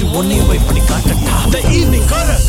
உன்னையும் போய் பண்ணி காட்டட்டா த ஈவினிங் காரக்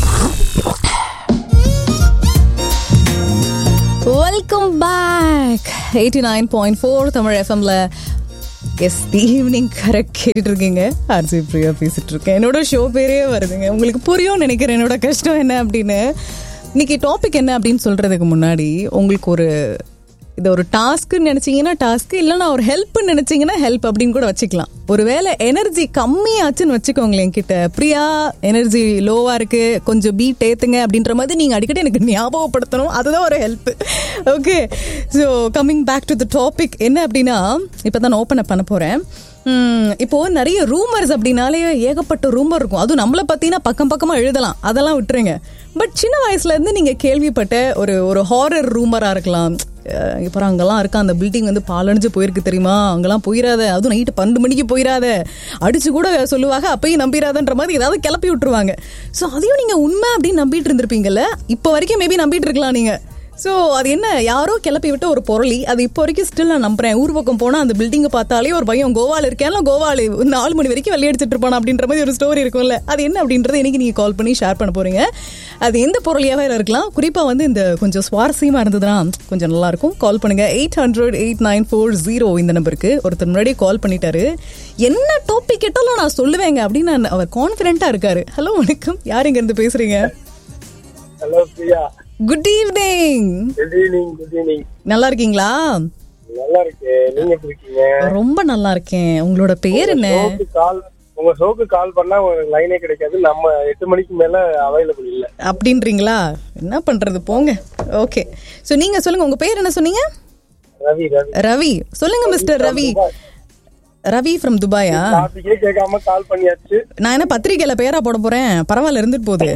welcome back eighty nine point four Tamil எஃப்எம்ல எஸ் தி ஈவினிங் கரெக்ட் கேட்டுட்டு இருக்கீங்க ஆர்ஜி பிரியா பேசிட்டு இருக்கேன் என்னோட ஷோ பேரே வருதுங்க உங்களுக்கு புரியும் நினைக்கிறேன் என்னோட கஷ்டம் என்ன அப்படின்னு இன்னைக்கு டாபிக் என்ன அப்படின்னு சொல்றதுக்கு முன்னாடி உங்களுக்கு ஒரு இது ஒரு டாஸ்க்குன்னு நினைச்சீங்கன்னா டாஸ்க் இல்லைன்னா ஒரு ஹெல்ப்னு நினைச்சீங்கன்னா ஹெல்ப் அப்படின்னு கூட வச்சுக்கலாம் ஒருவேளை எனர்ஜி கம்மியாச்சுன்னு வச்சுக்கோங்களேன் என்கிட்ட பிரியா எனர்ஜி லோவா இருக்கு கொஞ்சம் பீட் ஏத்துங்க அப்படின்ற மாதிரி நீங்க அடிக்கடி எனக்கு ஞாபகப்படுத்தணும் அதுதான் ஒரு help okay so coming back to the topic என்ன அப்படின்னா இப்போ தான் ஓப்பன் அப் பண்ண போறேன் ம், இப்போ நிறைய ரூமர்ஸ் அப்படின்னாலே ஏகப்பட்ட ரூமர் இருக்கும் அதுவும் நம்மளை பத்தினா பக்கம் பக்கமா எழுதலாம் அதெல்லாம் விட்டுருங்க பட் சின்ன வயசுல இருந்து நீங்க கேள்விப்பட்ட ஒரு ஒரு ஹாரர் ரூமரா இருக்கலாம் அஹ் இப்போ அங்கெல்லாம் இருக்க அந்த பில்டிங் வந்து பாலடைஞ்சு போயிருக்கு தெரியுமா அங்கெல்லாம் போயிடாத அதுவும் நைட்டு பன்னெண்டு மணிக்கு போயிடாத அடிச்சு கூட சொல்லுவாங்க அப்பயும் நம்பிடாதன்ற மாதிரி ஏதாவது கிளப்பி விட்டுருவாங்க ஸோ அதையும் நீங்க உண்மை அப்படின்னு நம்பிட்டு இருந்திருப்பீங்கல்ல இப்போ வரைக்கும் மேபி நம்பிட்டு இருக்கலாம் நீங்க ஸோ அது என்ன யாரோ கிளப்பி விட்ட ஒரு பொருளி அது இப்போ வரைக்கும் ஸ்டில் நான் நம்புறேன் ஊர் பக்கம் போனால் அந்த பில்டிங்கை பார்த்தாலே ஒரு பயம் கோவால இருக்கேன் கோவால நாலு மணி வரைக்கும் விளையாடிச்சிட்டு இருப்பான் அப்படின்ற மாதிரி ஒரு ஸ்டோரி இருக்கும்ல அது என்ன அப்படின்றத இன்னைக்கு நீங்கள் கால் பண்ணி ஷேர் பண்ண போறீங்க அது எந்த பொருளியாவே இருக்கலாம் குறிப்பாக வந்து இந்த கொஞ்சம் சுவாரஸ்யமாக இருந்ததுன்னா கொஞ்சம் நல்லா இருக்கும் கால் பண்ணுங்க eight hundred eight nine four zero இந்த நம்பருக்கு ஒருத்தர் முன்னாடியே கால் பண்ணிட்டாரு என்ன டாபிக் கேட்டாலும் நான் சொல்லுவேங்க அப்படின்னு நான் அவர் கான்ஃபிடென்ட்டாக இருக்காரு ஹலோ வணக்கம் யார் இங்க இருந்து பேசுறீங்க hello Priya good evening good evening good evening நல்லா இருக்கீங்களா நல்லா இருக்கு நீங்க எப்படி இருக்கீங்க ரொம்ப நல்லா இருக்கேன் உங்களோட பேர் என்ன ஷோக்கு கால் உங்க ஷோக்கு கால் பண்ணா உங்களுக்கு லைனே கிடைக்காது நம்ம எட்டு மணிக்கு மேல அவைலபிள் இல்ல அப்படின்றீங்களா என்ன பண்றது போங்க ஓகே சோ நீங்க சொல்லுங்க உங்க பேர் என்ன சொன்னீங்க ரவி ரவி ரவி சொல்லுங்க மிஸ்டர் ரவி ரவி ஃப்ரம் துபாயா டாபிக்கே கேட்காம கால் பண்ணியாச்சு நான் என்ன பத்திரிக்கையில பேரா போட போறேன் பரவாயில்ல இருந்துட்டு போகுது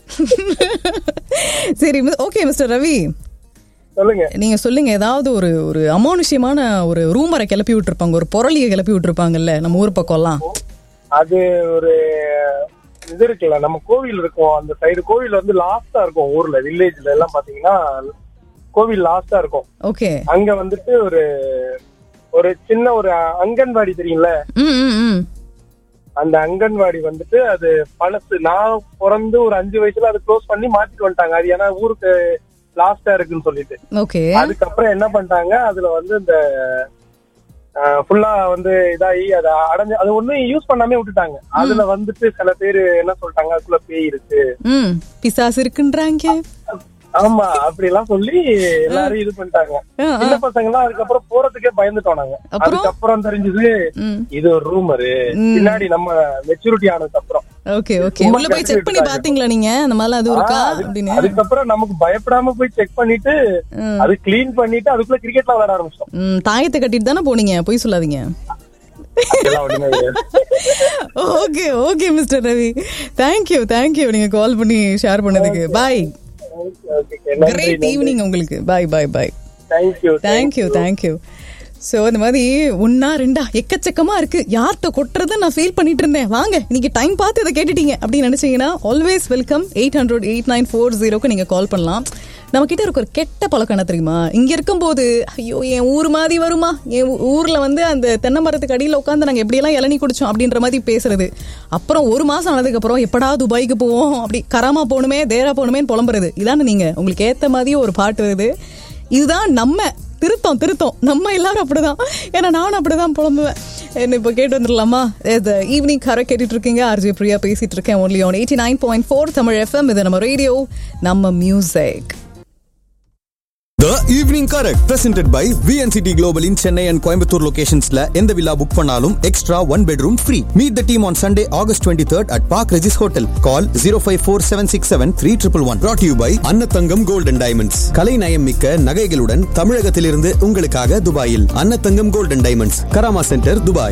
சரி ஓகே மிஸ்டர் ரவி சொல்லுங்க நீங்க சொல்லுங்க ஏதாவது ஒரு ஒரு அமானுஷ்யமான ஒரு ரூமரை கிளப்பி விட்டுருப்பாங்க ஒரு பொருளியை கிளப்பி விட்டுருப்பாங்கல்ல நம்ம ஊர் பக்கம்லாம் அது ஒரு இது இருக்குல்ல நம்ம கோவில் இருக்கும் அந்த சைடு கோவில் வந்து லாஸ்டா இருக்கும் ஊர்ல வில்லேஜ்ல எல்லாம் பாத்தீங்கன்னா கோவில் லாஸ்டா இருக்கும் ஓகே அங்க வந்துட்டு ஒரு ஒரு சின்ன ஒரு அங்கன்வாடி தெரியும்ல ம் ம் ம் அந்த அங்கன்வாடி வந்துட்டு அது பழசு நான் பிறந்து ஒரு அஞ்சு வயசுல அது க்ளோஸ் பண்ணி மாத்திட்டு வந்துட்டாங்க அது ஏன்னா ஊருக்கு லாஸ்டா இருக்குன்னு சொல்லிட்டு ஓகே அதுக்கப்புறம் என்ன பண்ணிட்டாங்க அதுல வந்து இந்த ஃபுல்லா வந்து இதாகி அதை அடைஞ்சு அது ஒண்ணும் யூஸ் பண்ணாமே விட்டுட்டாங்க அதுல வந்துட்டு சில பேர் என்ன சொல்லிட்டாங்க அதுக்குள்ள பேய் இருக்கு ம் பிசாசு இருக்குன்றாங்க ஆமா அப்படி எல்லாம் சொல்லி எல்லாரும் இது பண்ணிட்டாங்க ஆ, ஆ. சின்ன பசங்க எல்லாம் அதுக்கப்புறம் போறதுக்கே பயந்துட்டோம் நாங்க அப்புறம்? அதுக்கப்புறம் தெரிஞ்சது ம் இது ஒரு ரூமரு பின்னாடி நம்ம மெச்சூரிட்டி ஆனதுக்கு அப்புறம் ஓகே ஓகே சும்மா உள்ள போய் செக் பண்ணி விட்டுட்டாங்க. பாத்தீங்களா நீங்க அந்த மாதிரிலாம் அது இருக்கா ஆ, அது- அப்படின்னு அதுக்கப்புறம் நமக்கு பயப்படாம போய் செக் பண்ணிட்டு ம். அது கிளீன் பண்ணிட்டு அதுக்குள்ள கிரிக்கெட்லாம் விளையாட ஆரம்பிச்சோம் ம், தாயத்தை கட்டிட்டு தானே போனீங்க போய் சொல்லாதீங்க அதெல்லாம் ஒண்ணுமே கிடையாது. Okay okay mister Ravi thank you thank you நீங்க கால் பண்ணி ஷேர் பண்ணதுக்கு பாய் Okay, okay, okay. நன்றி கிரேட் ஈவினிங் உங்களுக்கு bye bye bye thank you thank you thank you so இந்த மாதிரி ஒன்னா ரெண்டா எக்கச்சக்கமா இருக்கு யார்கிட்ட கொட்டுறதை நான் ஃபீல் பண்ணிட்டு இருந்தேன் வாங்க இன்னைக்கு டைம் பார்த்து இதை கேட்டுட்டீங்க அப்படின்னு நினைச்சீங்கன்னா always welcome eight hundred eight nine four ஜீரோக்கு நீங்க கால் பண்ணலாம் நம்ம கிட்ட இருக்க ஒரு கெட்ட பழக்கம் என்ன தெரியுமா இங்க இருக்கும்போது ஐயோ என் ஊர் மாதிரி வருமா என் ஊ- ஊர்ல வந்து அந்த தென்னை மரத்துக்கு அடியில் உட்காந்து நாங்க எப்படியெல்லாம் இளநீ குடிச்சோம் அப்படின்ற மாதிரி பேசுறது அப்புறம் ஒரு மாசம் ஆனதுக்கு அப்புறம் எப்படா துபாய்க்கு போவோம் அப்படி கராமா போகணுமே தேரா போகணுமேன்னு புலம்புறது இதானே நீங்க உங்களுக்கு ஏத்த மாதிரியே ஒரு பாட்டு வருது இதுதான் நம்ம திருத்தம் திருத்தம் நம்ம எல்லாரும் அப்படிதான் ஏன்னா நானும் அப்படிதான் புலம்புவேன் என்ன இப்போ கேட்டு வந்துடலாமா ஈவினிங் கரை கேட்டுட்டு இருக்கீங்க ஆர்ஜி பிரியா பேசிட்டு இருக்கேன் only on eighty nine point four Tamil FM இது நம்ம ரேடியோ நம்ம music The Evening Correct presented by VNCT Global in Chennai and Coimbatore locationsல எந்த வில்லா புக் பண்ணாலும் extra one bedroom free meet the team on Sunday August twenty third at Park Regis hotel call zero five four seven six seven three triple one brought you by Annathangam golden diamonds கலை நயம் மிக்க நகைகளுடன் தமிழகத்திலிருந்து உங்களுக்காக துபாயில் Annathangam golden diamonds Karama centre Dubai